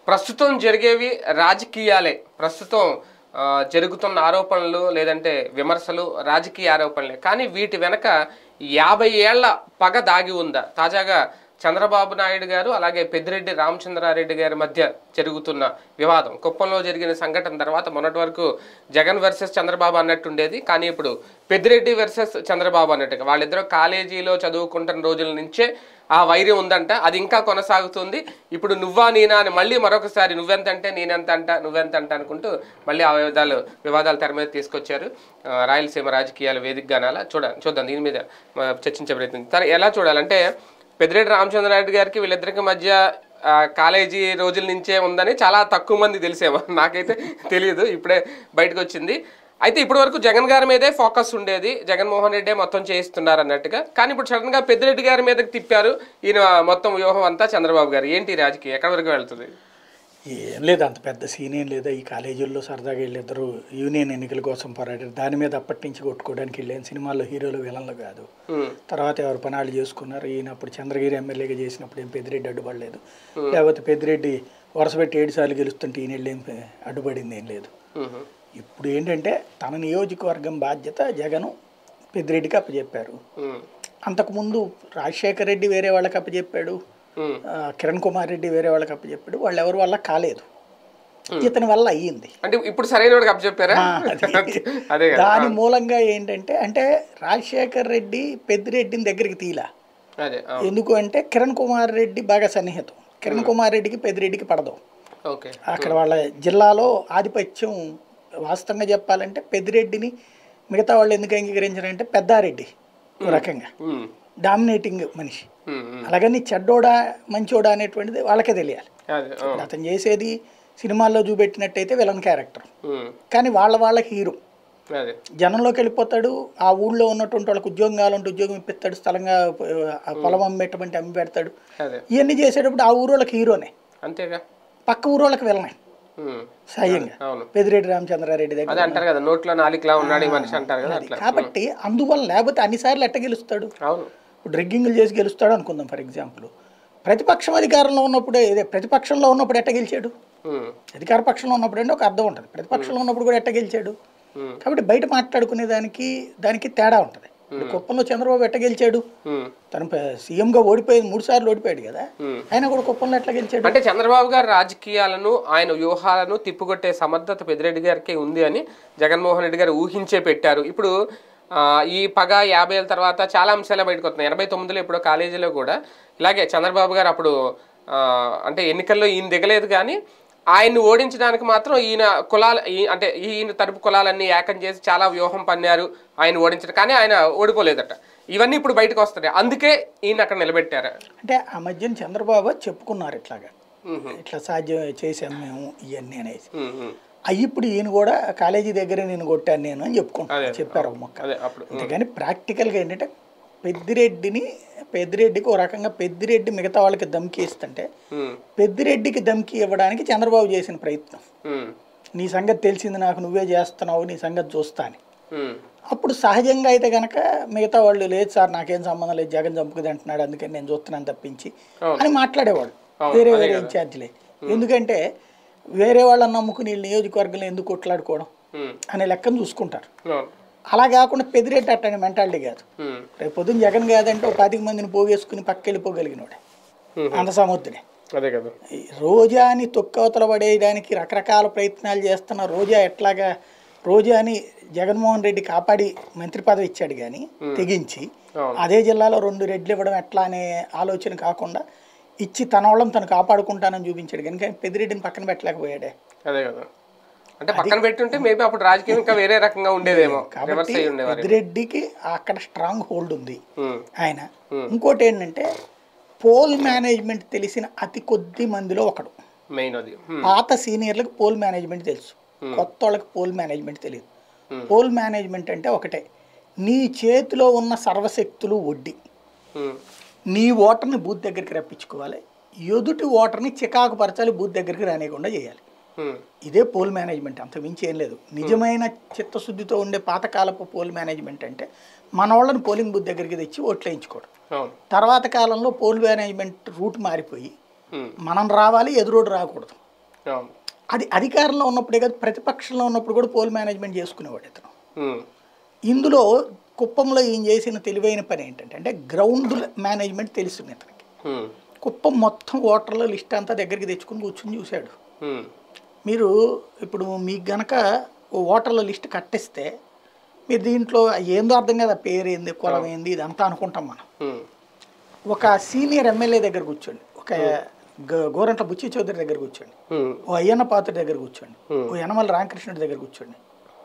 ప్రస్తుతం జరిగేవి రాజకీయాలే ప్రస్తుతం ఆ, జరుగుతున్న ఆరోపణలు లేదంటే విమర్శలు రాజకీయ ఆరోపణలే కానీ వీటి వెనక యాభై ఏళ్ల పగ దాగి ఉందా తాజాగా చంద్రబాబు నాయుడు గారు అలాగే పెద్దిరెడ్డి రామచంద్రారెడ్డి గారి మధ్య జరుగుతున్న వివాదం కుప్పంలో జరిగిన సంఘటన తర్వాత మొన్నటి వరకు జగన్ వర్సెస్ చంద్రబాబు అన్నట్టుండేది కానీ ఇప్పుడు పెద్దిరెడ్డి వర్సెస్ చంద్రబాబు అన్నట్టుగా వాళ్ళిద్దరూ కాలేజీలో చదువుకుంటున్న రోజుల నుంచే ఆ వైర్యం ఉందంట అది ఇంకా కొనసాగుతుంది ఇప్పుడు నువ్వా నేనా అని మళ్ళీ మరొకసారి నువ్వెంత అంటే నేనెంత అంట నువ్వెంత అంట అనుకుంటూ మళ్ళీ ఆ వివాదాలు వివాదాలు తెర మీద తీసుకొచ్చారు ఆ, రాయలసీమ రాజకీయాల వేదిక గానాల చూడ చూద్దాం దీని మీద ఆ, చర్చించే ప్రయత్నం తర ఎలా చూడాలంటే పెద్దిరెడ్డి రామచంద్రారెడ్డి గారికి వీళ్ళిద్దరికి మధ్య ఆ, కాలేజీ రోజుల నుంచే ఉందని చాలా తక్కువ మంది తెలిసేమో నాకైతే తెలియదు ఇప్పుడే బయటకు వచ్చింది అయితే ఇప్పటి వరకు జగన్ గారి మీదే ఫోకస్ ఉండేది జగన్మోహన్ రెడ్డే మొత్తం చేయిస్తున్నారు అన్నట్టుగా కానీ ఇప్పుడు సడన్ గా పెద్దిరెడ్డి గారి మీదకి తిప్పారు ఈయన మొత్తం వ్యూహం అంతా చంద్రబాబు గారు ఏంటి ఈ రాజకీయం ఎక్కడి వరకు వెళ్తుంది ఏం లేదు అంత పెద్ద సీన్ ఏం లేదా ఈ కాలేజీల్లో సరదాగా వీళ్ళిద్దరూ యూనియన్ ఎన్నికల కోసం పోరాడారు దాని మీద అప్పటి నుంచి కొట్టుకోవడానికి వెళ్ళాను సినిమాల్లో హీరోలు విలన్లు కాదు ఉమ్, తర్వాత ఎవరు పనాలు చేసుకున్నారు ఈయన అప్పుడు చంద్రగిరి ఎమ్మెల్యేగా చేసినప్పుడు ఏం పెద్దిరెడ్డి అడ్డుపడలేదు లేకపోతే పెద్దిరెడ్డి వరుస పెట్టి ఏడు సార్లు గెలుస్తుంటే ఈయన వెళ్ళి ఏం అడ్డుపడింది ఏం లేదు ఉమ్, ఇప్పుడు ఏంటంటే తన నియోజకవర్గం బాధ్యత జగను పెద్దిరెడ్డికి అప్పచెప్పారు ఉమ్, అంతకుముందు రాజశేఖర రెడ్డి వేరే వాళ్ళకి అప్పచెప్పాడు ఉమ్, ఆ, కిరణ్ కుమార్ రెడ్డి వేరే వాళ్ళకి అప్పచెప్పాడు వాళ్ళు ఎవరి వల్ల కాలేదు ఇతని వల్ల అయ్యింది అంటే ఇప్పుడు సరైన వాడికి అప్పచెప్పారా ఆ, అది. అదే కదా దాని మూలంగా ఏంటంటే అంటే రాజశేఖర్ రెడ్డి పెద్దిరెడ్డిని దగ్గరికి తీలా అదే ఆ, ఎందుకు అంటే కిరణ్ కుమార్ రెడ్డి బాగా సన్నిహితం కిరణ్ కుమార్ రెడ్డికి పెద్దిరెడ్డికి పడదు ఓకే అక్కడ వాళ్ళ జిల్లాలో ఆధిపత్యం వాస్తవంగా చెప్పాలంటే పెద్దిరెడ్డిని మిగతా వాళ్ళు ఎందుకు అంగీకరించారంటే పెద్దారెడ్డి ఒక రకంగా ఉమ్, డామినేటింగ్ మనిషి ఉమ్, ఉమ్, అలాగని చెడ్డోడా మంచోడా అనేటువంటిది వాళ్ళకే తెలియాలి అదే ఆ, ఇప్పుడు అతను చేసేది సినిమాల్లో చూపెట్టినట్టయితే విలన్ క్యారెక్టర్ ఉమ్, కానీ వాళ్ళ వాళ్ళకి హీరో అదే జనంలోకి వెళ్ళిపోతాడు ఆ ఊళ్ళో ఉన్నటువంటి వాళ్ళకి ఉద్యోగం కావాలంటే ఉద్యోగం ఇప్పిస్తాడు స్థలంగా ఆ పొలం అమ్మేటువంటి అమ్మి పెడతాడు అదే ఇవన్నీ చేసేటప్పుడు ఆ ఊరోళ్ళకి హీరోనే అంతేగా పక్క ఊరోళ్ళకి వెళ్ళనే ఉమ్, సహజంగా అవును పెదిరెడ్డి రామచంద్రారెడ్డి దగ్గర అదే అంటారు కదా నోట్లో నాలుగులా ఉన్నాడు ఈ మనిషి అంటారు కదా అట్లా కాబట్టి అందువల్ల లేకపోతే అన్నిసార్లు ఎట్ట గెలుస్తాడు అవును ఇప్పుడు డ్రిగ్గింగ్లు చేసి గెలుస్తాడు అనుకుందాం ఫర్ ఎగ్జాంపుల్ ప్రతిపక్షం అధికారంలో ఉన్నప్పుడు ఇదే ప్రతిపక్షంలో ఉన్నప్పుడు ఎట్ట గెలిచాడు ఉమ్, అధికార పక్షంలో ఉన్నప్పుడు అంటే ఒక అర్థం ఉంటుంది ప్రతిపక్షంలో ఉన్నప్పుడు కూడా ఎట్ట గెలిచాడు ఉమ్, కాబట్టి బయట మాట్లాడుకునే దానికి దానికి తేడా ఉంటుంది ఇప్పుడు కుప్పంలో చంద్రబాబు ఎట్ట గెలిచాడు ఉమ్, తను ప- సీఎంగా ఓడిపోయింది మూడు సార్లు ఓడిపోయాడు కదా ఉమ్. ఆయన కూడా కుప్పంలో ఎట్లా గెలిచాడు అంటే చంద్రబాబు గారి రాజకీయాలను ఆయన వ్యూహాలను తిప్పుకొట్టే సమర్థత పెద్దిరెడ్డి గారికి ఉంది అని జగన్మోహన్ రెడ్డి గారు ఊహించే పెట్టారు ఇప్పుడు ఆ, ఈ పగ యాభై ఏళ్ళ తర్వాత చాలా అంశాలు బయటకు వస్తున్నాయి ఎనభై తొమ్మిదిలో ఇప్పుడు కాలేజీలో కూడా ఇలాగే చంద్రబాబు గారు అప్పుడు ఆ, అంటే ఎన్నికల్లో ఈయన దిగలేదు కానీ ఆయన్ని ఓడించడానికి మాత్రం ఈయన కులాల ఈ- అంటే ఈయన తరపు కులాలన్నీ ఏకం చేసి చాలా వ్యూహం పన్నారు ఆయన ఓడించడం కానీ ఆయన ఓడిపోలేదట ఇవన్నీ ఇప్పుడు బయటకు వస్తున్నాయి అందుకే ఈయన అక్కడ నిలబెట్టారు అంటే ఆ మధ్యన చంద్రబాబు చెప్పుకున్నారు ఇట్లాగా ఉహు, ఇట్లా సాధ్యం చేసాం మేము ఇవన్నీ అనేసి ఉహు, ఉహు. అవి ఇప్పుడు ఈయన కూడా కాలేజీ దగ్గర నేను కొట్టాను నేను అని చెప్పుకుంటాను చెప్పారు ఒక మొక్క అదే అప్పుడు అంతేగాని ప్రాక్టికల్గా ఏంటంటే పెద్దిరెడ్డిని పెద్దిరెడ్డికి ఓ రకంగా పెద్దిరెడ్డి మిగతా వాళ్ళకి ధమ్కి ఇస్తుంటే ఉమ్, పెద్దిరెడ్డికి ధమ్కి ఇవ్వడానికి చంద్రబాబు చేసిన ప్రయత్నం ఉమ్, నీ సంగతి తెలిసింది నాకు నువ్వే చేస్తున్నావు నీ సంగతి చూస్తా అని ఉమ్, అప్పుడు సహజంగా అయితే కనుక మిగతా వాళ్ళు లేదు సార్ నాకేం సంబంధం లేదు జగన్ చంపుకుది అంటున్నాడు అందుకని నేను చూస్తున్నాను తప్పించి అవును. అని మాట్లాడేవాళ్ళు అవును, వేరే అదే వేరే కదా. ఇన్ఛార్జీలే ఎందుకంటే వేరే వాళ్ళని నమ్ముకుని వీళ్ళ నియోజకవర్గంలో ఎందుకు కొట్లాడుకోవడం ఉమ్, అనే లెక్కను చూసుకుంటారు అవును, అలా కాకుండా పెదిరెట్టి అట్టని మెంటాలిటీ కాదు ఉమ్, రేపు పొద్దున్న జగన్ కాదంటే ఒక పాతిక మందిని పోగేసుకుని పక్క వెళ్ళిపోగలిగినోడే ఉమ్, అంత సముద్రుడే అదే కదా ఈ రోజాని తొక్కవతల పడేయడానికి రకరకాల ప్రయత్నాలు చేస్తున్న రోజా ఎట్లాగా రోజాని జగన్మోహన్ రెడ్డి కాపాడి మంత్రి పదవి ఇచ్చాడు కానీ తెగించి అవును. అదే జిల్లాలో రెండు రెడ్లు ఇవ్వడం ఎట్లా అనే ఆలోచన కాకుండా ఇచ్చి తన వాళ్ళని తను కాపాడుకుంటానని చూపించాడు కనుక పెద్దిరెడ్డిని పక్కన పెట్టలేకపోయాడే అదే కదా అంటే పక్కన పెట్టుంటే మేబీ అప్పుడు రాజకీయం ఇంకా వేరే రకంగా ఉండేదేమో రివర్స్ కాబట్టి అయ్యి ఉండేవారు పెద్దిరెడ్డికి అక్కడ స్ట్రాంగ్ హోల్డ్ ఉంది ఉమ్, ఆయన ఇంకోటి ఏంటంటే పోల్ మేనేజ్మెంట్ తెలిసిన అతి కొద్ది మందిలో ఒకడు మెయిన్ అది ఉమ్, పాత సీనియర్లకు పోల్ మేనేజ్మెంట్ తెలుసు కొత్త వాళ్ళకి పోల్ మేనేజ్మెంట్ తెలియదు Hmm. పోల్ మేనేజ్మెంట్ అంటే ఒకటే నీ చేతిలో ఉన్న సర్వశక్తులు వడ్డీ ఉమ్, నీ ఓటర్ని బూత్ దగ్గరికి రప్పించుకోవాలి ఎదుటి ఓటర్ని చికాకు పరచాలి బూత్ దగ్గరికి రానియకుండా చేయాలి ఉమ్, ఇదే పోల్ మేనేజ్మెంట్ అంత మించి ఏం లేదు నిజమైన చిత్తశుద్ధితో ఉండే పాతకాలపు పోల్ మేనేజ్మెంట్ అంటే మన వాళ్ళని పోలింగ్ బూత్ దగ్గరికి తెచ్చి ఓట్లు వేయించుకోవడం అవును తర్వాత కాలంలో పోల్ మేనేజ్మెంట్ రూట్ మారిపోయి ఉమ్, మనం రావాలి ఎదురోడు రాకూడదు అవును అది అధికారంలో ఉన్నప్పుడే కాదు ప్రతిపక్షంలో ఉన్నప్పుడు కూడా పోల్ మేనేజ్మెంట్ చేసుకునేవాడు ఇతను ఉమ్, ఇందులో కుప్పంలో ఈయన చేసిన తెలివైన పని ఏంటంటే అంటే గ్రౌండ్ మేనేజ్మెంట్ తెలుస్తుంది ఇతనికి ఉమ్, కుప్పం మొత్తం ఓటర్ల లిస్ట్ అంతా దగ్గరికి తెచ్చుకుని కూర్చుని చూశాడు ఉమ్, మీరు ఇప్పుడు మీకు గనక ఓ ఓటర్ల లిస్ట్ కట్టిస్తే మీరు దీంట్లో ఏందో అర్థం కదా పేరు ఏంది కులం ఏంది ఇదంతా అనుకుంటాం మనం ఉమ్, ఒక సీనియర్ ఎమ్మెల్యే దగ్గర కూర్చోండి ఒక గ- గోరంట్ల బుచ్చి చౌదరి దగ్గర కూర్చోండి ఉమ్, ఓ అయ్యన్న పాత్ర దగ్గర కూర్చోండి Hmm. ఓ యనమల రామకృష్ణుడి దగ్గర కూర్చోండి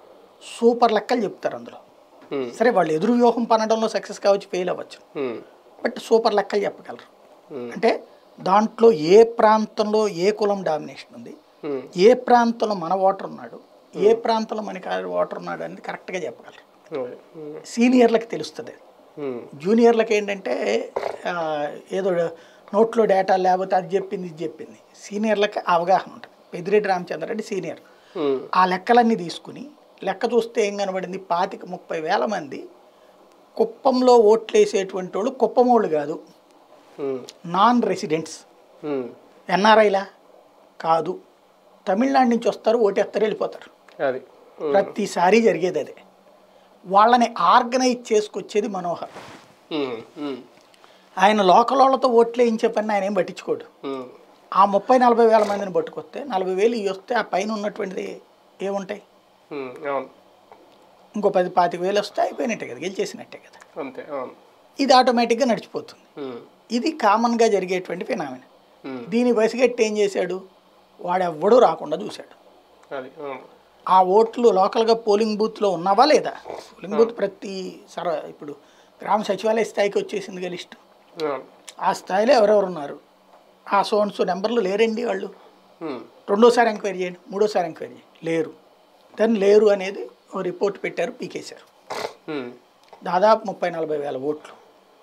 సూపర్ లెక్కలు చెప్తారు అందులో ఉమ్, సరే వాళ్ళు ఎదురు వ్యూహం పనడంలో సక్సెస్ కావచ్చు ఫెయిల్ అవ్వచ్చు ఉమ్, బట్ సూపర్ లెక్కలు చెప్పగలరు Hmm. అంటే దాంట్లో ఏ ప్రాంతంలో ఏ కులం డామినేషన్ ఉంది ఉమ్, ఏ ప్రాంతంలో మన ఓటర్ ఉన్నాడు ఏ ప్రాంతంలో మనకి ఓటర్ ఉన్నాడు అనేది కరెక్ట్గా చెప్పగలరు ఓకే. ఉమ్, సీనియర్లకు తెలుస్తుంది అది ఉమ్, జూనియర్లకు ఏంటంటే ఆ, ఏదో నోట్లో డేటా లేకపోతే అది చెప్పింది ఇది చెప్పింది సీనియర్లకు అవగాహన ఉంటుంది పెద్దిరెడ్డి రామచంద్రరెడ్డి సీనియర్ ఉమ్, ఆ లెక్కలన్నీ తీసుకుని లెక్క చూస్తే ఏం కనబడింది పాతిక ముప్పై వేల మంది కుప్పంలో ఓట్లు వేసేటువంటి వాళ్ళు కుప్పం వాళ్ళు కాదు ఉమ్, నాన్ రెసిడెంట్స్ ఉమ్, ఎన్ఆర్ఐలా కాదు తమిళనాడు నుంచి వస్తారు ఓటేస్తారు వెళ్ళిపోతారు అది ఉమ్, ప్రతిసారి జరిగేది అదే వాళ్ళని ఆర్గనైజ్ చేసుకొచ్చేది మనోహర్ ఉమ్, ఉమ్, ఆయన లోకల్ వాళ్ళతో ఓట్లు వేయించే పని ఆయన ఏం పట్టించుకోడు ఉమ్, ఆ ముప్పై నలభై వేల మందిని పట్టుకొస్తే నలభై వేలు ఇవి వస్తే ఆ పైన ఉన్నటువంటిది ఏముంటాయి ఉమ్, అవును ఇంకో పది పాతిక వేలు వస్తే అయిపోయినట్టే కదా గెలిచేసినట్టే కదా అంతే అవును ఇది ఆటోమేటిక్గా నడిచిపోతుంది ఉమ్, ఇది కామన్గా జరిగేటువంటి ఫినామిన ఉమ్, దీని బసిగట్టి ఏం చేశాడు వాడెవ్వడూ రాకుండా చూశాడు అది అవును ఆ ఓట్లు లోకల్గా పోలింగ్ బూత్లో ఉన్నావా లేదా పోలింగ్ బూత్ ప్రతి సర ఇప్పుడు గ్రామ సచివాలయ స్థాయికి వచ్చేసిందిగా లిస్టు అవును ఆ స్థాయిలో ఎవరెవరు ఉన్నారు ఆ సోన్స్ నెంబర్లు లేరండి వాళ్ళు ఉమ్, రెండోసారి ఎంక్వైరీ చేయండి మూడోసారి ఎంక్వైరీ చేయండి లేరు దాన్ని లేరు అనేది ఓ రిపోర్ట్ పెట్టారు పీకేశారు ఉమ్, దాదాపు ముప్పై నలభై వేల ఓట్లు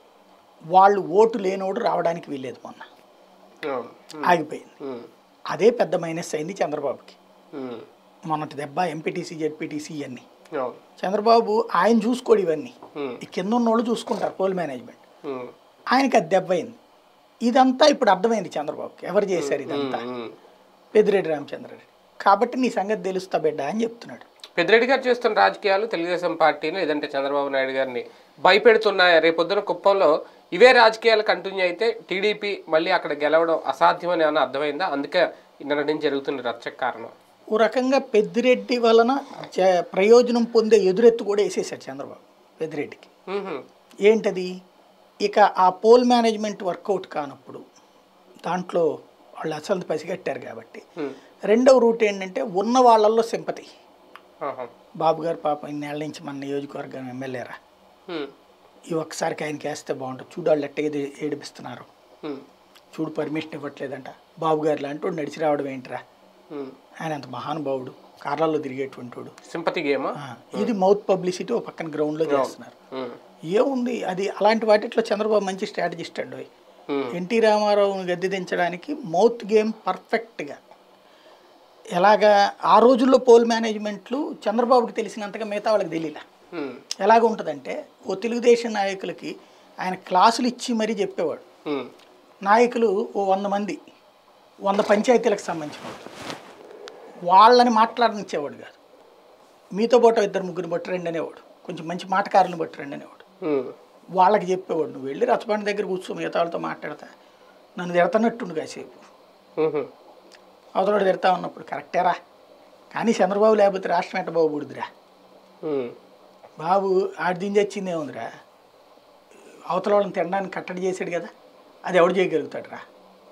వాళ్ళు ఓటు లేనోడు రావడానికి వీల్లేదు మొన్న అవును ఆగిపోయింది ఉమ్, అదే పెద్ద మైనస్ అయింది చంద్రబాబుకి ఉమ్, మొన్నటి దెబ్బ ఎంపీటీసీ జెడ్పీటీసీ ఇవన్నీ అవును చంద్రబాబు ఆయన చూసుకోడు ఇవన్నీ ఉమ్, ఈ కింద ఉన్నోళ్ళు చూసుకుంటారు పోల్ మేనేజ్మెంట్ ఉమ్, ఆయనకి అది దెబ్బ అయింది ఇదంతా ఇప్పుడు అర్థమైంది చంద్రబాబుకి ఎవరు చేశారు ఇదంతా ఉమ్. పెద్దిరెడ్డి రామచంద్రరెడ్డి కాబట్టి నీ సంగతి తెలుస్తా బిడ్డ అని చెప్తున్నాడు పెద్దిరెడ్డి గారు చేస్తున్న రాజకీయాలు తెలుగుదేశం పార్టీని లేదంటే చంద్రబాబు నాయుడు గారిని భయపెడుతున్నాయి రేపొద్దున కుప్పంలో ఇవే రాజకీయాలు కంటిన్యూ అయితే టీడీపీ మళ్ళీ అక్కడ గెలవడం అసాధ్యమని ఏమైనా అర్థమైందా అందుకే నిన్న నుంచి జరుగుతున్న రచ్చక కారణం ఓ రకంగా పెద్దిరెడ్డి వలన జ- ప్రయోజనం పొందే ఎదురెత్తు కూడా వేసేసాడు చంద్రబాబు పెద్దిరెడ్డికి ఉహుం, ఏంటది ఇక ఆ పోల్ మేనేజ్మెంట్ వర్కౌట్ కానప్పుడు దాంట్లో వాళ్ళు అసలు పసిగట్టారు కాబట్టి ఉమ్, రెండవ రూట్ ఏంటంటే ఉన్న వాళ్ళల్లో సింపతి ఆహా, బాబు గారు పాపం ఇన్నేళ్ల నుంచి మన నియోజకవర్గం ఎమ్మెల్యేరా ఉమ్, ఈ ఒక్కసారికి ఆయనకి వేస్తే బాగుంటుంది చూడు వాళ్ళు ఎట్టగా ఏది- ఏడిపిస్తున్నారు ఉమ్, చూడు పర్మిషన్ ఇవ్వట్లేదంట బాబు గారు లాంటి వాడు నడిచి రావడం ఏంట్రా ఉమ్. ఆయన అంత మహానుభావుడు కార్లలో తిరిగేటువంటి వాడు సింపతి గేమా ఆ, ఇది మౌత్ పబ్లిసిటీ ఓ పక్కన గ్రౌండ్లో చేస్తున్నారు ఉమ్, ఏముంది అది అలాంటి వాటిట్లో చంద్రబాబు మంచి స్ట్రాటజిస్ట్ అండి ఉమ్, ఎన్టీ రామారావుని గద్దె దించడానికి మౌత్ గేమ్ పర్ఫెక్ట్గా ఎలాగా ఆ రోజుల్లో పోల్ మేనేజ్మెంట్లు చంద్రబాబుకి తెలిసినంతగా మిగతా వాళ్ళకి తెలియలే ఉమ్, ఎలాగ ఉంటుందంటే ఓ తెలుగుదేశం నాయకులకి ఆయన క్లాసులు ఇచ్చి మరీ చెప్పేవాడు ఉమ్, నాయకులు ఓ వంద మంది వంద పంచాయతీలకు సంబంధించిన వాళ్ళు వాళ్ళని మాట్లాడనిచ్చేవాడు కాదు మీతో పాటు ఇద్దరు ముగ్గురు పట్టురండి అనేవాడు కొంచెం మంచి మాటకారులను పట్టురండి అనేవాడు ఉమ్, వాళ్ళకి చెప్పేవాడు నువ్వు వెళ్ళి రచ్చబండి దగ్గర కూర్చో మిగతా వాళ్ళతో మాట్లాడతా నన్ను తిడతన్నట్టుండు కాసేపు ఉహుం, అవతలవాడు తిడతా ఉన్నప్పుడు కరెక్టేరా కానీ చంద్రబాబు లేకపోతే రాష్ట్రం ఎట్ట బాబు బుడిదిరా ఉమ్, బాబు ఆడి దించి వచ్చింది ఏముందిరా అవతల వాళ్ళని తినడానికి కట్టడి చేశాడు కదా అది ఎవడు చేయగలుగుతాడురా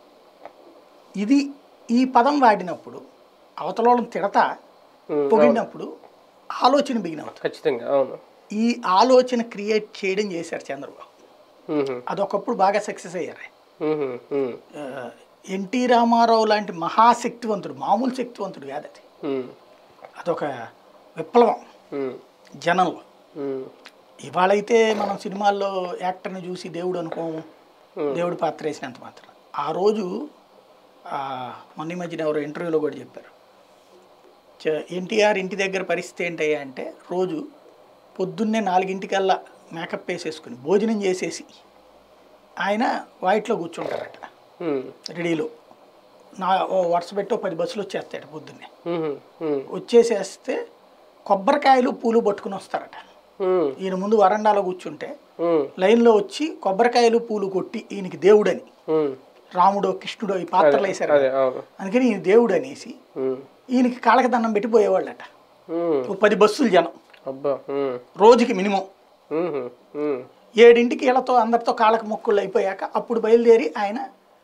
ఇది ఈ పదం వాడినప్పుడు అవతల వాళ్ళని తిడతా ఉమ్, పొగిడినప్పుడు ఆలోచన బిగిన అవుతుంది ఖచ్చితంగా అవును ఈ ఆలోచన క్రియేట్ చేయడం చేశారు చంద్రబాబు ఉహుం, అదొకప్పుడు బాగా సక్సెస్ అయ్యారు ఉహుం, ఉమ్, ఆ, ఎన్టీ రామారావు లాంటి మహాశక్తివంతుడు మామూలు శక్తివంతుడు కాదు అది ఉమ్, అదొక విప్లవం ఉమ్, జనంలో ఉమ్, ఇవాళైతే మనం సినిమాల్లో యాక్టర్ని చూసి దేవుడు అనుకోము Hmm. దేవుడు పాత్ర వేసినంత మాత్రం ఆ రోజు ఆ, మొన్న ఈ మధ్యన ఎవరో ఇంటర్వ్యూలో కూడా చెప్పారు ఎన్టీఆర్ ఇంటి దగ్గర పరిస్థితి ఏంటయ్యా అంటే రోజు పొద్దున్నే నాలుగింటికల్లా మేకప్ వేసేసుకుని భోజనం చేసేసి ఆయన వైట్లో కూర్చుంటారట ఉమ్, రెడీలో నా ఓ వరుస పెట్టి ఓ పది బస్సులు వచ్చేస్తాడు పొద్దున్నే ఉమ్, ఉమ్, వచ్చేసేస్తే కొబ్బరికాయలు పూలు పట్టుకుని వస్తారట ఉమ్, ఈయన ముందు వరండాలో కూర్చుంటే ఉమ్, లైన్లో వచ్చి కొబ్బరికాయలు పూలు కొట్టి ఈయనకి దేవుడని ఉమ్. రాముడో కృష్ణుడో ఈ పాత్రలు వేశారు అదే అవును అందుకని ఈయన దేవుడు అనేసి ఉమ్, ఈయనకి కాళ్ళకి దండం పెట్టి పోయేవాళ్ళట ఉమ్, ఓ పది బస్సులు జనం అబ్బా ఉమ్, రోజుకి మినిమం ఉమ్, ఉమ్, ఏడింటికి వీళ్ళతో అందరితో కాళ్ళకి మొక్కులు అయిపోయాక అప్పుడు బయలుదేరి ఆయన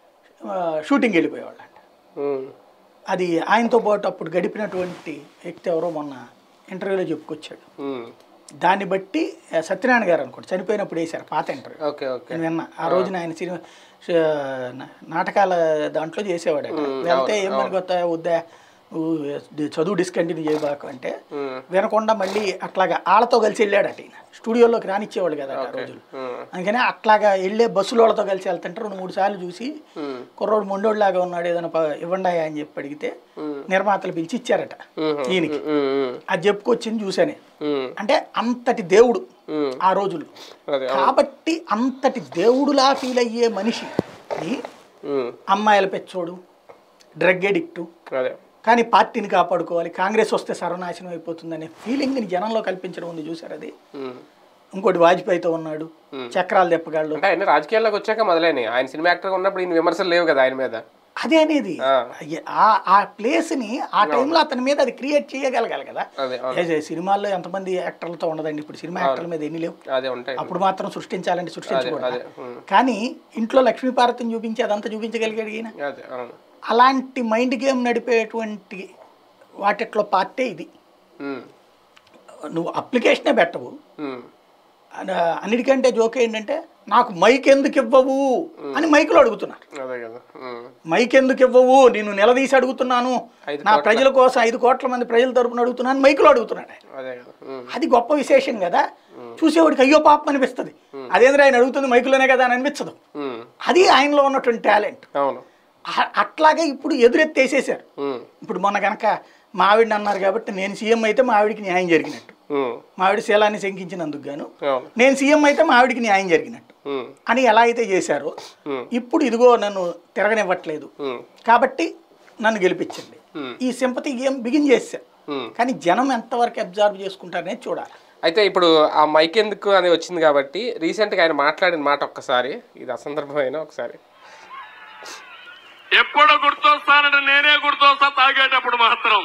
ఆ, షూటింగ్ వెళ్ళిపోయేవాళ్ళంట ఉమ్, అది ఆయనతో పాటు అప్పుడు గడిపినటువంటి వ్యక్తి ఎవరో మొన్న ఇంటర్వ్యూలో చెప్పుకొచ్చాడు ఉమ్. దాన్ని బట్టి ఆ, సత్యనారాయణ గారు అనుకోండి చనిపోయినప్పుడు వేశారు పాత ఇంటర్వ్యూ ఓకే ఓకే నేను విన్నా ఆ రోజున ఆయన సినిమా ష- నా- నాటకాల దాంట్లో చేసేవాడట వెళ్తే ఏం పనికొత్తా వద్దా నువ్వు చదువు డిస్కంటిన్యూ చేయబాకు అంటే ఉమ్, వినకుండా మళ్ళీ అట్లాగా ఆళ్ళతో కలిసి వెళ్ళాడట ఈయన స్టూడియోలోకి రానిచ్చేవాళ్ళు కదా ఆ రోజులు ఉమ్, అందుకని అట్లాగా వెళ్ళే బస్సుల వాళ్ళతో కలిసి వెళ్తుంటే రెండు మూడు సార్లు చూసి ఉమ్, కుర్రోడు మొండోడిలాగా ఉన్నాడు ఏదైనా ప- ఇవ్వండి అయ్యా అని చెప్పి అడిగితే ఉమ్. నిర్మాతలు పిలిచి ఇచ్చారట ఉమ్, ఈయనకి ఉమ్, ఉమ్, అది చెప్పుకొచ్చింది చూసానే ఉమ్, అంటే అంతటి దేవుడు ఉమ్. ఆ రోజులు అదే కాబట్టి అంతటి దేవుడులా ఫీల్ అయ్యే మనిషిని ఉమ్, అమ్మాయిల పెచ్చోడు డ్రగ్ ఎడిక్టు అదే కానీ పార్టీని కాపాడుకోవాలి కాంగ్రెస్ వస్తే సర్వనాశనం అయిపోతుందనే ఫీలింగ్ని జనంలో కల్పించడం ఉంది చూసారు అది ఉమ్. ఇంకోటి వాజ్పేయితో ఉన్నాడు చక్రాలు తెప్పగాళ్ళు అంటే ఆయన రాజకీయాల్లోకి వచ్చాక మొదలైనవి ఆయన సినిమా యాక్టర్గా ఉన్నప్పుడు ఈయన విమర్శలు లేవు కదా ఆయన మీద అదే అనేది ఆ. ఆ- ఆ ప్లేస్ని ఆ టైంలో అతని మీద అది క్రియేట్ చేయగలగాలి కదా అదే అవును. ఏ- సినిమాల్లో ఎంతమంది యాక్టర్లతో ఉండదండి ఇప్పుడు సినిమా యాక్టర్ల మీద ఎన్ని లేవు అదే ఉంటాయి అప్పుడు మాత్రం సృష్టించాలంటే సృష్టించకూడదు అదే ఉమ్, కానీ ఇంట్లో లక్ష్మీపార్వతిని చూపించి అదంతా చూపించగలిగాడు ఈయన అదే అవును అలాంటి మైండ్ గేమ్ నడిపేటువంటి వాటిట్లో పార్టే ఇది ఉమ్, నువ్వు అప్లికేషనే పెట్టవు ఉమ్, అన- అన్నిటికంటే జోక్ ఏంటంటే నాకు మైక్ ఎందుకు ఇవ్వవు అని మైకులో అడుగుతున్నారు అదే కదా ఉమ్, మైక్ ఎందుకు ఇవ్వవు నేను నిలదీసి అడుగుతున్నాను ఐదు నా ప్రజల కోసం ఐదు కోట్ల మంది ప్రజల తరపున అడుగుతున్నాను మైకులో అడుగుతున్నాడు ఆయన. అదే కదా ఉమ్, అది గొప్ప విశేషం కదా చూసేవాడికి అయ్యో పాపం అనిపిస్తుంది అదేంద్ర ఆయన అడుగుతుంది మైకులోనే కదా అని అనిపించదు ఉమ్, అది ఆయనలో ఉన్నటువంటి టాలెంట్ అవును ఆ- అట్లాగే ఇప్పుడు ఎదురెత్తేసేసారు ఉమ్, ఇప్పుడు మొన్న కనుక మా ఆవిడని అన్నారు కాబట్టి నేను సీఎం అయితే మా ఆవిడికి న్యాయం జరిగినట్టు ఉమ్, మా ఆవిడ శీలాన్ని శంకించినందుకు గాను అవును నేను సీఎం అయితే మా ఆవిడికి న్యాయం జరిగినట్టు ఉమ్, అని ఎలా అయితే చేశారో ఉమ్, ఇప్పుడు ఇదిగో నన్ను తిరగనివ్వట్లేదు ఉమ్, కాబట్టి నన్ను గెలిపించండి Hmm. ఈ సింపతి గేమ్ బిగిన్ చేశారు ఉమ్. కానీ జనం ఎంతవరకు అబ్జర్వ్ చేసుకుంటారనేది చూడాలి అయితే ఇప్పుడు ఆ మైక్ ఎందుకు అని వచ్చింది కాబట్టి రీసెంట్గా ఆయన మాట్లాడిన మాట ఒక్కసారి ఇది అసందర్భమైన ఒకసారి ఎప్పుడు గుర్తొస్తానంటే నేనే గుర్తొస్తా తాగేటప్పుడు మాత్రం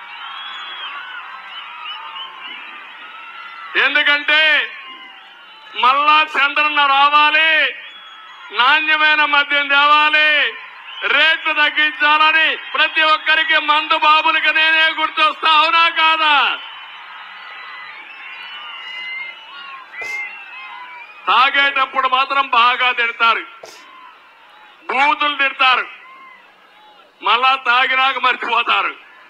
ఎందుకంటే మళ్ళా చంద్రన్న రావాలి నాణ్యమైన మద్యం తేవాలి రేట్లు తగ్గించాలని ప్రతి ఒక్కరికి మందు బాబులకి నేనే గుర్తొస్తా అవునా కాదా తాగేటప్పుడు మాత్రం బాగా తిడతారు బూతులు తిడతారు మళ్ళా తాగినాక మర్చిపోతారు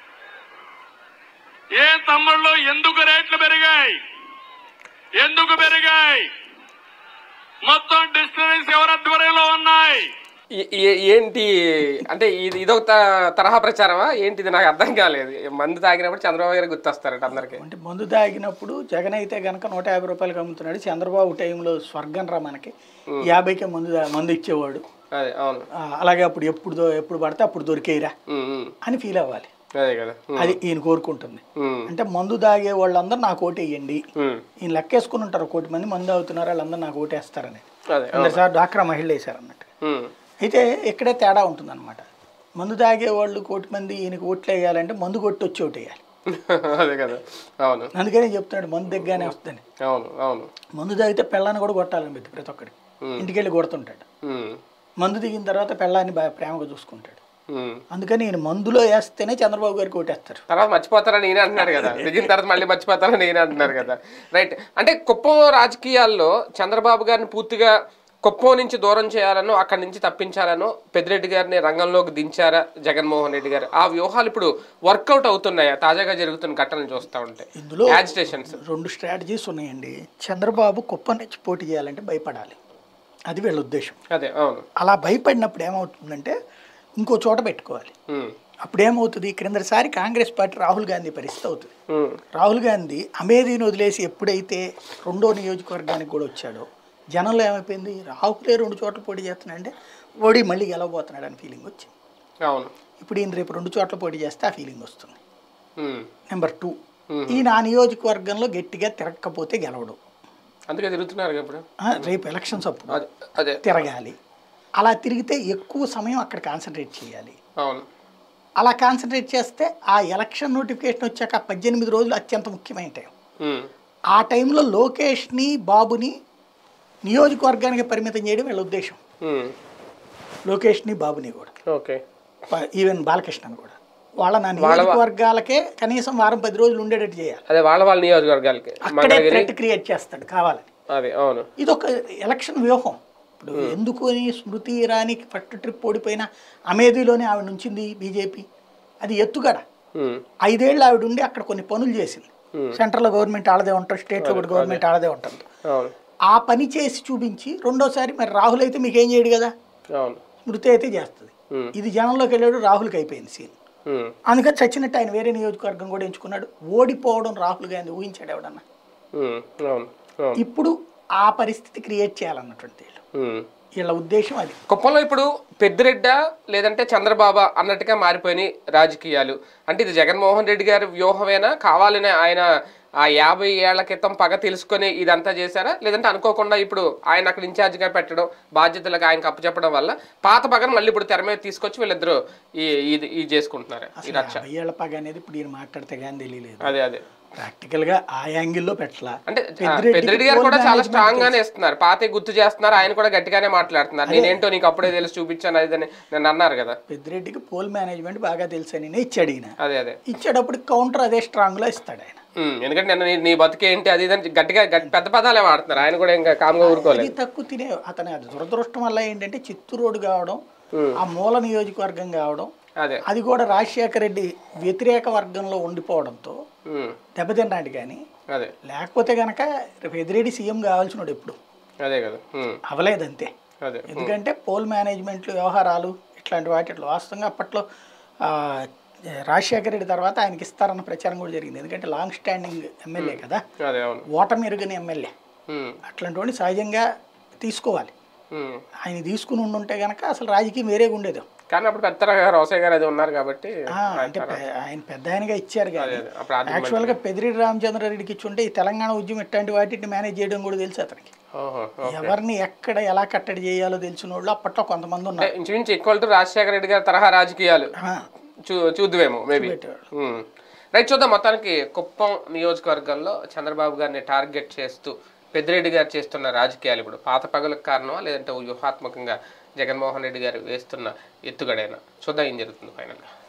ఏ తమ్ముళ్ళు ఎందుకు రేట్లు పెరిగాయి ఎందుకు పెరిగాయి మొత్తం డిస్టరీస్ ఎవరి ఆధ్వర్యంలో ఉన్నాయి ఏ- ఏ- ఏంటి అంటే ఇది ఇదొక త- తరహా ప్రచారమా ఏంటి ఇది నాకు అర్థం కాలేదు మందు తాగినప్పుడు చంద్రబాబు గారు గుర్తొస్తారట అందరికి అంటే మందు తాగినప్పుడు జగన్ అయితే గనక నూట యాభై రూపాయలకి అమ్ముతున్నాడు చంద్రబాబు టైంలో స్వర్గం రా మనకి యాభైకే మందు తా- మందు ఇచ్చేవాడు అదే అవును ఆ, అలాగే అప్పుడు ఎప్పుడు దో- ఎప్పుడు పడితే అప్పుడు దొరికేయరా ఉమ్, ఉమ్. అని ఫీల్ అవ్వాలి అదే కదా ఉమ్, అది ఈయన కోరుకుంటుంది ఉమ్, అంటే మందు తాగే వాళ్ళందరూ నాకు ఓటు వేయండి ఉమ్. ఈయన లెక్కేసుకుని ఉంటారు కోటి మంది మందు తాగుతున్నారు వాళ్ళందరూ నాకు ఓటేస్తారని అదే అందరు సార్ డాక్రా మహిళ వేశారు అన్నట్టు ఉమ్, అయితే ఇక్కడే తేడా ఉంటుందన్నమాట మందు తాగే వాళ్ళు కోటి మంది ఈయనకి ఓట్లు వేయాలంటే మందు కొట్టి వచ్చి ఓటు వేయాలి అదే కదా అవును అందుకనే చెప్తున్నాడు మందు దగ్గరనే వస్తుందని అవును అవును మందు తాగితే పెళ్ళాన్ని కూడా కొట్టాలని పెట్టి ప్రతి ఒక్కడికి ఇంటికి వెళ్ళి కొడుతుంటాడు ఉమ్, మందు దిగిన తర్వాత పెళ్ళాన్ని బాగా ప్రేమగా చూసుకుంటాడు ఉమ్. అందుకని ఈయన మందులో వేస్తేనే చంద్రబాబు గారికి ఓటేస్తారు తర్వాత మర్చిపోతారని ఈయన అంటున్నారు కదా దిగిన తర్వాత మళ్ళీ మర్చిపోతారని ఈయన అంటున్నారు కదా రైట్ అంటే కుప్పం రాజకీయాల్లో చంద్రబాబు గారిని పూర్తిగా కుప్పం నుంచి దూరం చేయాలనో అక్కడి నుంచి తప్పించాలనో పెద్దిరెడ్డి గారిని రంగంలోకి దించారా జగన్మోహన్ రెడ్డి గారు ఆ వ్యూహాలు ఇప్పుడు వర్కౌట్ అవుతున్నాయా తాజాగా జరుగుతున్న ఘటనలు చూస్తూ ఉంటే ఇందులో యాజిటేషన్స్ రెండు స్ట్రాటజీస్ ఉన్నాయండి చంద్రబాబు కుప్పం నుంచి పోటీ చేయాలంటే భయపడాలి అది వీళ్ళ ఉద్దేశం అదే అవును అలా భయపడినప్పుడు ఏమవుతుందంటే ఇంకో చోట పెట్టుకోవాలి ఉమ్, అప్పుడు ఏమవుతుంది క్రిందసారి కాంగ్రెస్ పార్టీ రాహుల్ గాంధీ పరిస్థితి అవుతుంది ఉమ్, రాహుల్ గాంధీ అమేధీని వదిలేసి ఎప్పుడైతే రెండో నియోజకవర్గానికి కూడా వచ్చాడో జనంలో ఏమైపోయింది రాహులే రెండు చోట్ల పోటీ చేస్తున్నాడంటే ఓడి మళ్ళీ గెలవబోతున్నాడు అని ఫీలింగ్ వచ్చింది అవును ఇప్పుడు ఈయన రేపు రెండు చోట్ల పోటీ చేస్తే ఆ ఫీలింగ్ వస్తుంది ఉమ్, నెంబర్ టూ మ్మ్. ఈయన ఆ నియోజకవర్గంలో గట్టిగా తిరగకపోతే గెలవడు అందుకే తిరుగుతున్నారు కదా ఇప్పుడు ఆ, రేపు ఎలక్షన్స్ అప్పుడు అదే అదే తిరగాలి అలా తిరిగితే ఎక్కువ సమయం అక్కడ కాన్సన్ట్రేట్ చేయాలి అవును అలా కాన్సన్ట్రేట్ చేస్తే ఆ ఎలక్షన్ నోటిఫికేషన్ వచ్చాక పద్దెనిమిది రోజులు అత్యంత ముఖ్యమైన టైం ఉమ్, ఆ టైంలో లోకేష్ని బాబుని నియోజకవర్గానికి పరిమితం చేయడం వీళ్ళ ఉద్దేశం ఉమ్, లోకేష్ని బాబుని కూడా ఓకే ప- ఈవెన్ బాలకృష్ణని కూడా వాళ్ళ నా నియోజకవర్గాలకే కనీసం వారం పది రోజులు ఉండేటట్టు చేయాలి అదే వాళ్ళ వాళ్ళ నియోజకవర్గాలకి అక్కడే మంగళగిరి థ్రెట్ క్రియేట్ చేస్తాడు కావాలని అదే అవును ఇది ఒక ఎలక్షన్ వ్యూహం ఇప్పుడు ఎందుకు అని స్మృతి ఇరానీకి ఫస్ట్ ట్రిప్ ఓడిపోయిన అమేధీలోనే ఆవిడ నుంచింది బీజేపీ అది ఎత్తుగడ ఉమ్, ఐదేళ్ళు ఆవిడ ఉండి అక్కడ కొన్ని పనులు చేసింది సెంట్రల్లో గవర్నమెంట్ ఆడదే ఉంటుంది స్టేట్లో కూడా గవర్నమెంట్ ఆడదే ఉంటుంది అవును ఆ పని చేసి చూపించి రెండోసారి మరి రాహుల్ అయితే మీకేం చేయడు కదా అవును స్మృతి అయితే చేస్తుంది Hmm. ఇది జనంలోకి వెళ్ళాడు రాహుల్కి అయిపోయింది సీన్ ఉమ్, అందుకని చచ్చినట్టు ఆయన వేరే నియోజకవర్గం కూడా ఎంచుకున్నాడు ఓడిపోవడం రాహుల్ గాంధీ ఊహించాడు ఎవడన్నా ఉమ్, అవును అవును ఇప్పుడు ఆ పరిస్థితి క్రియేట్ చేయాలన్నటువంటి వీళ్ళు ఉమ్. వీళ్ళ ఉద్దేశం అది కుప్పంలో ఇప్పుడు పెద్దిరెడ్డ లేదంటే చంద్రబాబు అన్నట్టుగా మారిపోయినాయి రాజకీయాలు అంటే ఇది జగన్మోహన్ రెడ్డి గారి వ్యూహమేనా కావాలని ఆయన ఆ యాభై ఏళ్ల క్రితం పగ తెలుసుకొని ఇదంతా చేశారా లేదంటే అనుకోకుండా ఇప్పుడు ఆయన అక్కడ ఇన్ఛార్జిగా పెట్టడం బాధ్యతలకు ఆయనకు అప్పచెప్పడం వల్ల పాత పగను మళ్ళీ ఇప్పుడు తెర మీద తీసుకొచ్చి వీళ్ళిద్దరూ ఈ ఇది ఇది చేసుకుంటున్నారు ఈ అసలు రచ్చ యాభై ఏళ్ల పగ అనేది ఇప్పుడు ఈయన మాట్లాడితే కానీ తెలియలేదు అదే అదే ప్రాక్టికల్ గా ఆ యాంగిల్లో పెట్టలా అంటే ఆ, పెద్దిరెడ్డికి పెద్దిరెడ్డి గారు poll కూడా చాలా management స్ట్రాంగ్ గానే ఇస్తున్నారు పాతే గుర్తు చేస్తున్నారు ఆయన కూడా గట్టిగానే మాట్లాడుతున్నారు నేనేంటో నీకు అప్పుడే తెలిసి చూపించాను అది అని నేను అన్నారు కదా పెద్దిరెడ్డికి పోల్ మేనేజ్మెంట్ బాగా తెలుసని ఇచ్చాడు ఈయన అదే అదే ఇచ్చేటప్పుడు కౌంటర్ అదే స్ట్రాంగ్ లో ఇస్తాడు ఆయన ఉమ్, ఎందుకంటే నేను నీ- నీ బతికేంటి అది ఇది అని గట్టిగా గట్టి- పెద్ద పదాలే వాడుతున్నారు ఆయన కూడా ఇంకా కామ్గా ఊరుకోలేదు అది తక్కువ తినే అతని అది దురదృష్టం వల్ల ఏంటంటే చిత్తూరు రోడ్డు కావడం ఆ మూల నియోజకవర్గం కావడం అదే అది కూడా రాజశేఖర రెడ్డి వ్యతిరేక వర్గంలో ఉండిపోవడంతో ఉమ్, దెబ్బతిన్నాడు కానీ అదే లేకపోతే గనక రేపు ఎదిరెడ్డి సీఎం కావాల్సినోడు ఎప్పుడు అదే కదా ఉమ్, అవలేదంతే అదే ఎందుకంటే పోల్ మేనేజ్మెంట్లు వ్యవహారాలు ఇట్లాంటి వాటిలో వాస్తవంగా అప్పట్లో ఆ, రాజశేఖర రెడ్డి తర్వాత ఆయనకి ఇస్తారన్న ప్రచారం కూడా జరిగింది ఎందుకంటే లాంగ్ స్టాండింగ్ ఎమ్మెల్యే కదా అదే అవును ఓటమి ఎరుగని ఎమ్మెల్యే ఉమ్, అట్లాంటి వాడిని సహజంగా తీసుకోవాలి ఉమ్. ఆయన తీసుకుని ఉండుంటే కనుక అసలు రాజకీయం వేరేగా ఉండేది కానీ అప్పుడు పెద్ద గారు రోసయ్య గారు అది ఉన్నారు కాబట్టి ఆ, అంటే పె- ఆయన పెద్ద ఆయనగా ఇచ్చారు కానీ అదే, అప్పుడు ఆర్థిక యాక్చువల్గా పెదిరెడ్డి రామచంద్రారెడ్డికి ఇచ్చుంటే ఈ తెలంగాణ ఉద్యమం ఇట్లాంటి వాటిని మేనేజ్ చేయడం కూడా తెలుసు అతనికి ఓహో ఎవరిని ఎక్కడ ఎలా కట్టడి చేయాలో తెలిసిన వాళ్ళు అప్పట్లో కొంతమంది అంటే ఉన్నారు ఇంచుమించు ఈక్వల్ టు రాజశేఖర రెడ్డి గారి తరహా రాజకీయాలు ఆ, చూ చూద్దువేమో మేబీ పెట్టేవాళ్ళు. రైట్ చూద్దాం మొత్తానికి కుప్పం నియోజకవర్గంలో చంద్రబాబు గారిని టార్గెట్ చేస్తూ పెద్దిరెడ్డి గారు చేస్తున్న రాజకీయాలు ఇప్పుడు పాత పగలకు కారణమా లేదంటే వ్యూహాత్మకంగా జగన్మోహన్ రెడ్డి గారు వేస్తున్న ఎత్తుగడైనా చూద్దాం ఏం జరుగుతుంది ఫైనల్గా